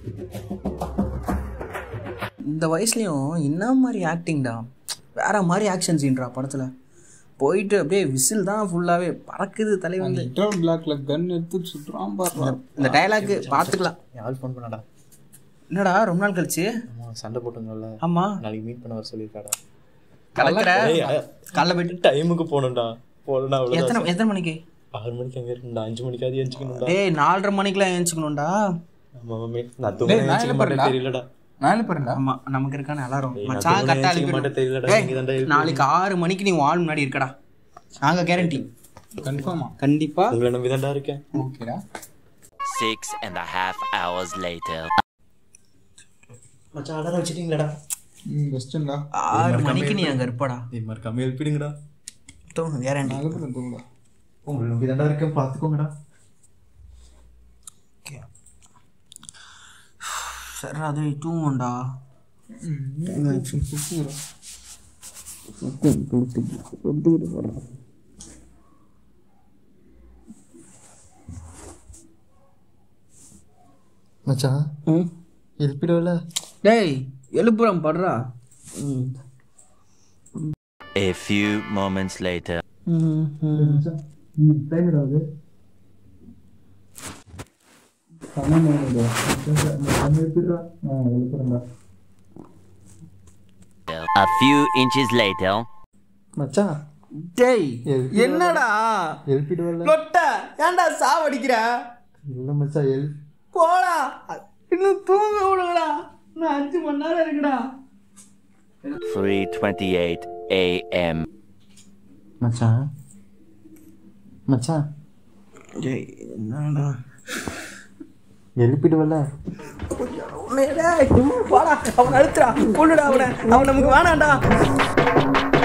இந்த வயசுலயும் என்ன மாதிரி ஆக்டிங்டா வேற மாதிரி ஆக்ஷன் சீன்டா படத்துல போயிட்டு அப்படியே விசில் தான் ஃபுல்லாவே பறக்குது தலை வந்து இன்டர்வல் பிளாக்ல கன் எடுத்து சுட்டுறான் பாரு இந்த டயலாக் பார்த்துக்கலாம் யார் ஃபோன் பண்ணாடா என்னடா ரொம்ப நாள் கழிச்சு ஆமா சண்டை போட்டுங்கல்ல ஆமா நாளைக்கு மீட் பண்ண வர சொல்லியிருக்காடா கலக்கிற காலைல போயிட்டு டைமுக்கு போகணும்டா போகலன்னா அவ்வளோ எத்தனை எத்தனை மணிக்கு ஆறு மணிக்கு அங்கே இருக்கும்டா அஞ்சு மணிக்காவது எழுச்சிக்கணும்டா டேய் நாலரை மணிக்கெல்லாம் எழுந்துக்கணும்டா ஆமா மாமே நான் தூங்க நான் எழுச்சிக்க என்ன மாட்டேன் பண்ணேன்டா? தெரியலடா நான் என்ன பண்ணா ஆமா நமக்கு இருக்கான எல்லாரும் நான் மச்சான் தூங்க கரெக்டா எழுச்சிக்க மாட்டேன் தெரியலடா டேய், நீங்க தான்டா நாளைக்கு ஆறு மணிக்கு நீ வால் முன்னாடி இருக்கடா நாங்க கேரண்டி கன்ஃபார்மா கண்டிப்பா உங்களை நம்பி தான்டா இருக்கேன் ஓகேடா Six and a half hours later. மச்சான் அலாரம் வச்சிட்டீங்களாடா ம் பெஸ்ட்டுங்களா ஆறு மணிக்கு நீ அங்க இருப்படா இது மாதிரி கம்மி எழுப்பிடுங்கடா தூங்க கேரண்டி நான் எழுப்புறேன் தூங்குடா உங்களை நம்பி தான்டா இருக்கேன் பார்த்துக்கோங்கடா சரி அது தூங்கும்டா சுத்துறா மச்சான் எழுப்பிடுவல டேய் எழுப்புறம் படுறா A few moments later. Time ஆகுது A few inches later. மச்சான் டேய் என்னடா எழுப்பிடுவல லொட்ட ஏன்டா சாவடிக்கிற இல்லை மச்சான் எழு போடா இன்னும் தூங்க விடுங்கடா நான் அஞ்சு மணி நேரம் இருக்குடா 3:28 a.m. மச்சான் மச்சான் டேய் என்னடா எழுப்பிடுவல உன்னை டேய், போடா அவனை அழுத்துடா கொள்ளுடா அவனை அவன் நமக்கு வேணாம்டா